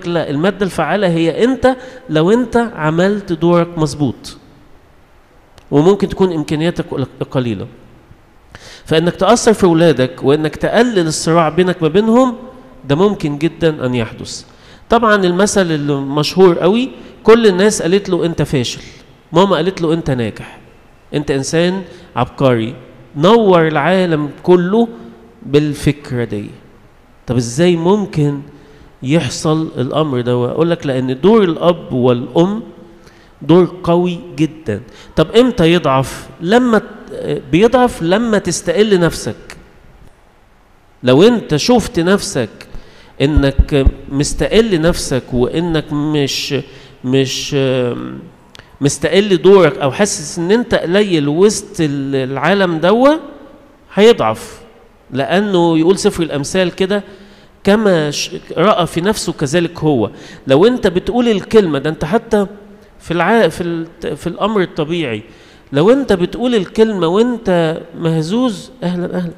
لك لا الماده الفعاله هي انت لو انت عملت دورك مظبوط وممكن تكون امكانياتك قليله فانك تاثر في اولادك وانك تقلل الصراع بينك ما بينهم ده ممكن جدا ان يحدث طبعا المثل المشهور قوي كل الناس قالت له انت فاشل ماما قالت له انت ناجح انت انسان عبقري نور العالم كله بالفكره دي طب ازاي ممكن يحصل الامر ده اقول لك لان دور الاب والام دور قوي جدا طب امتى يضعف لما بيضعف لما تستقل نفسك لو انت شفت نفسك انك مستقل نفسك وانك مش مش مستقل دورك او حاسس ان انت قليل وسط العالم دوا هيضعف لانه يقول سفر الامثال كده كما راى في نفسه كذلك هو لو انت بتقول الكلمه ده انت حتى في الع... في ال... في الامر الطبيعي لو انت بتقول الكلمه وانت مهزوز اهلا اهلا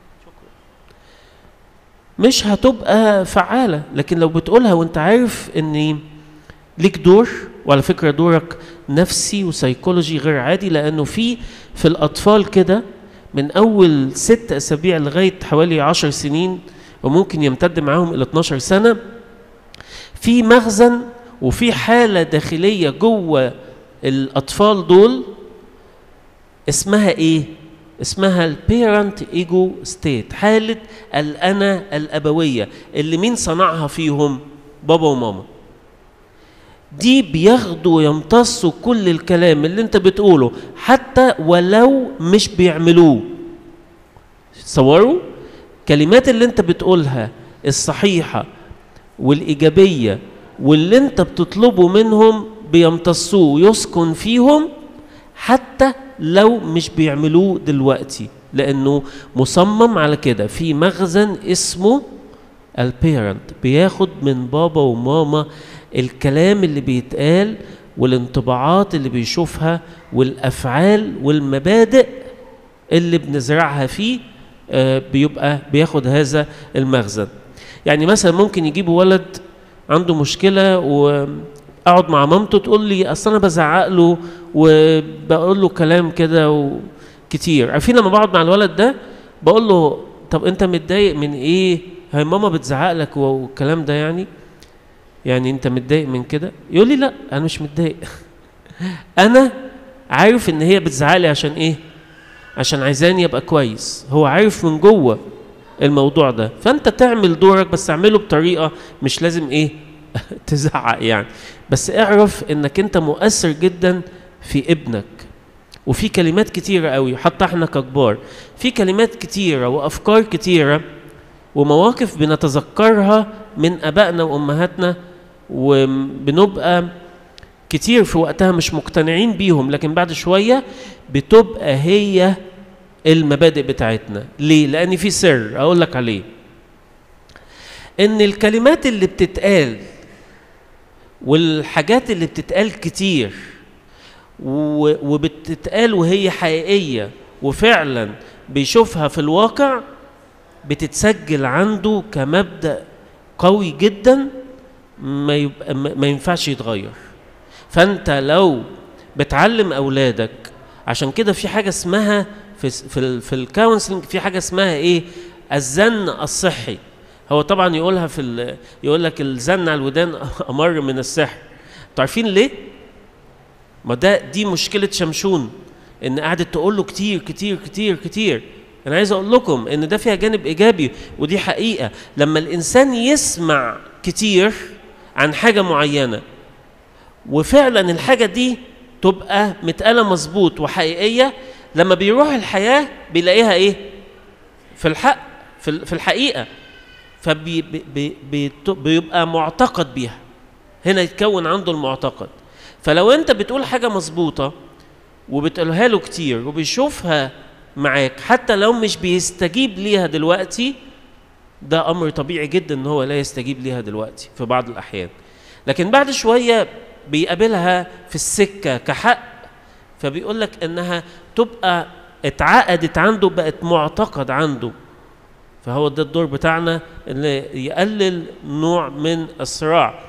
مش هتبقى فعاله لكن لو بتقولها وانت عارف ان ليك دور وعلى فكره دورك نفسي وسيكولوجي غير عادي لانه في في الاطفال كده من اول ست اسابيع لغايه حوالي عشر سنين وممكن يمتد معاهم الى 12 سنه في مخزن وفي حاله داخليه جوه الاطفال دول اسمها ايه اسمها البيرنت ايجو ستيت حاله الانا الابويه اللي مين صنعها فيهم بابا وماما دي بياخدوا ويمتصوا كل الكلام اللي انت بتقوله حتى ولو مش بيعملوه تصوروا كلمات اللي انت بتقولها الصحيحه والايجابيه واللي انت بتطلبه منهم بيمتصوه ويسكن فيهم حتى لو مش بيعملوه دلوقتي لانه مصمم على كده في مخزن اسمه البيرنت بياخد من بابا وماما الكلام اللي بيتقال والانطباعات اللي بيشوفها والافعال والمبادئ اللي بنزرعها فيه آه بيبقى بياخد هذا المخزن يعني مثلا ممكن يجيبوا ولد عنده مشكله واقعد مع مامته تقول لي اصل انا بزعق له وبقول له كلام كده كتير عارفين لما بقعد مع الولد ده بقول له طب انت متضايق من ايه هي ماما بتزعق لك والكلام ده يعني يعني انت متضايق من كده يقول لي لا انا مش متضايق انا عارف ان هي بتزعق لي عشان ايه عشان عايزاني ابقى كويس هو عارف من جوه الموضوع ده فانت تعمل دورك بس اعمله بطريقه مش لازم ايه تزعق يعني بس اعرف انك انت مؤثر جدا في ابنك وفي كلمات كتيرة قوي حتى احنا ككبار في كلمات كتيرة وافكار كتيرة ومواقف بنتذكرها من ابائنا وامهاتنا وبنبقى كتير في وقتها مش مقتنعين بيهم لكن بعد شوية بتبقى هي المبادئ بتاعتنا ليه؟ لأن في سر أقول لك عليه إن الكلمات اللي بتتقال والحاجات اللي بتتقال كتير وبتتقال وهي حقيقية وفعلا بيشوفها في الواقع بتتسجل عنده كمبدأ قوي جدا ما, يبقى ما ينفعش يتغير فانت لو بتعلم اولادك عشان كده في حاجه اسمها في في في الكونسلنج في حاجه اسمها ايه الزن الصحي هو طبعا يقولها في يقول لك الزن على الودان امر من السحر عارفين ليه ما ده دي مشكله شمشون ان قعدت تقول له كتير كتير كتير كتير انا عايز اقول لكم ان ده فيها جانب ايجابي ودي حقيقه لما الانسان يسمع كتير عن حاجه معينه وفعلا الحاجه دي تبقى متقاله مظبوط وحقيقيه لما بيروح الحياه بيلاقيها ايه في الحق في في الحقيقه فبيبقى معتقد بيها هنا يتكون عنده المعتقد فلو انت بتقول حاجه مظبوطه وبتقولها له كتير وبيشوفها معاك حتى لو مش بيستجيب ليها دلوقتي ده امر طبيعي جدا ان هو لا يستجيب ليها دلوقتي في بعض الاحيان لكن بعد شويه بيقابلها في السكه كحق فبيقول لك انها تبقى اتعقدت عنده بقت معتقد عنده فهو ده الدور بتاعنا اللي يقلل نوع من الصراع